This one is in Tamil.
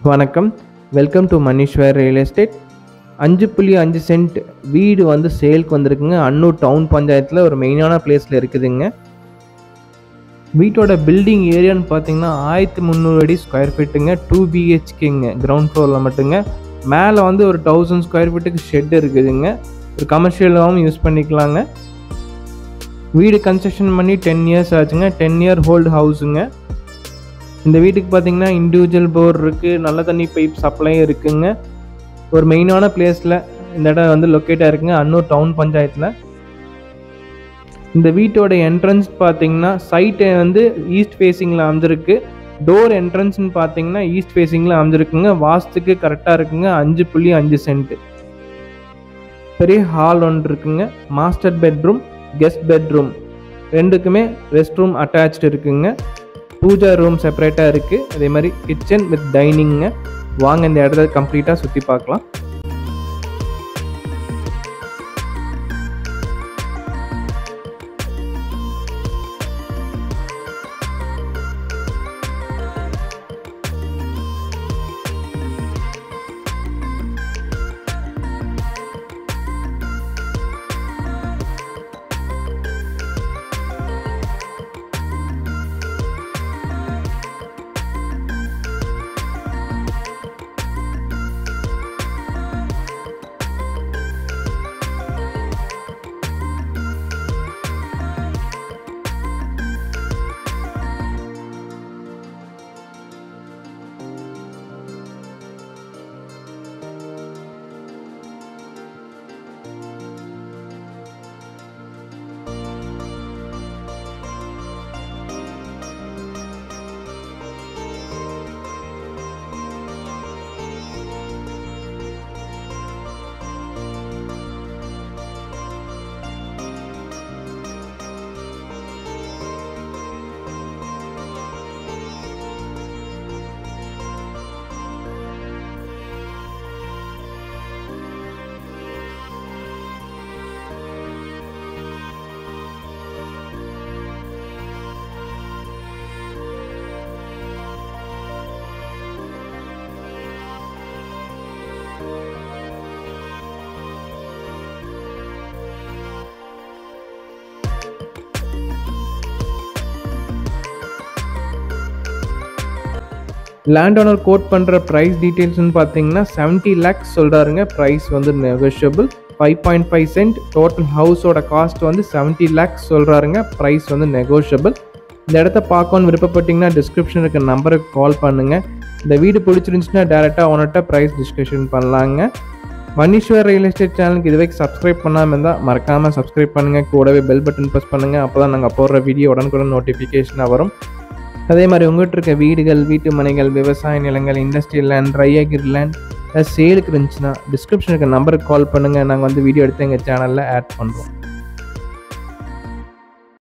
வணக்கம் welcome to Maneeswar real estate அஞ்சு புள்ளி அஞ்சு சென்ட் வீடு வந்து சேலுக்கு வந்திருக்குங்க அன்னூர் டவுன் பஞ்சாயத்தில் ஒரு மெயினான பிளேஸில் இருக்குதுங்க வீட்டோட பில்டிங் ஏரியான்னு பார்த்தீங்கன்னா ஆயிரத்தி முந்நூறு அடி ஸ்கொயர் ஃபீட்டுங்க டூ பிஹெச்கேங்க கிரவுண்ட் ஃப்ளோரில் மட்டுங்க மேலே வந்து ஒரு தௌசண்ட் ஸ்கொயர் ஃபீட்டுக்கு ஷெட் இருக்குதுங்க ஒரு கமர்ஷியலாகவும் யூஸ் பண்ணிக்கலாங்க வீடு கன்ஸ்ட்ரக்ஷன் பண்ணி டென் இயர்ஸ் ஆச்சுங்க டென் இயர் ஹோல்டு ஹவுஸுங்க இந்த வீட்டுக்கு பார்த்தீங்கன்னா இண்டிவிஜுவல் போர் இருக்குது நல்ல தண்ணி பைப் சப்ளையும் இருக்குங்க ஒரு மெயினான பிளேஸில் இந்த இடம் வந்து லொக்கேட்டாக இருக்குங்க அன்னூர் டவுன் பஞ்சாயத்தில் இந்த வீட்டோட என்ட்ரன்ஸ் பார்த்தீங்கன்னா சைட்டு வந்து ஈஸ்ட் ஃபேஸிங்கில் அமைஞ்சிருக்கு டோர் என்ட்ரன்ஸ்னு பார்த்தீங்கன்னா ஈஸ்ட் ஃபேஸிங்கில் அமைஞ்சிருக்குங்க வாஸ்துக்கு கரெக்டாக இருக்குங்க அஞ்சு புள்ளி அஞ்சு சென்ட் பெரிய ஹால் ஒன்று இருக்குங்க மாஸ்டர் பெட்ரூம் கெஸ்ட் பெட்ரூம் ரெண்டுக்குமே ரெஸ்ட் ரூம் அட்டாச்டு இருக்குங்க பூஜா ரூம் செப்பரேட்டாக இருக்குது அதே மாதிரி கிச்சன் வித் டைனிங்க வாங்க இந்த இடத்த கம்ப்ளீட்டாக சுற்றி பார்க்கலாம் லேண்ட் ஓனர் கோட் பண்ணுற ப்ரைஸ் டீட்டெயில்ஸ்னு பார்த்தீங்கன்னா செவன்ட்டி லேக்ஸ் சொல்கிறாருங்க ப்ரைஸ் வந்து negotiable five point five cent total ஹவுஸோட காஸ்ட் வந்து செவன்ட்டி லேக்ஸ் சொல்கிறாருங்க ப்ரைஸ் வந்து நெகோஷியபிள் இந்த இடத்த பார்க்கணுன்னு விருப்பப்பட்டீங்கன்னா டிஸ்கிரிப்ஷன் இருக்க நம்பருக்கு கால் பண்ணுங்கள் இந்த வீடு பிடிச்சிருந்துச்சுன்னா டேரெக்டாக ஓனர்கிட்ட ப்ரைஸ் டிஸ்கஷன் பண்ணலாங்க மணீஸ்வர் ரியல் எஸ்டேட் சேனலுக்கு இதுவே சப்ஸ்கிரைப் பண்ணாமல் இருந்தால் மறக்காமல் சப்ஸ்கிரைப் பண்ணுங்கள் கூடவே பெல் பட்டன் ப்ரெஸ் பண்ணுங்கள் அப்போ தான் நாங்கள் போடுற வீடியோ உடனுக்குடன் நோட்டிஃபிகேஷனாக வரும் அதே மாதிரி உங்கள்கிட்ட இருக்க வீடுகள் வீட்டு மனைகள் விவசாய நிலங்கள் industrial land dry agri land சேலுக்கு இருந்துச்சுன்னா டிஸ்கிரிப்ஷனுக்கு நம்பருக்கு கால் பண்ணுங்கள் நாங்கள் வந்து வீடியோ எடுத்து எங்கள் சேனலில் ஆட் பண்ணுறோம்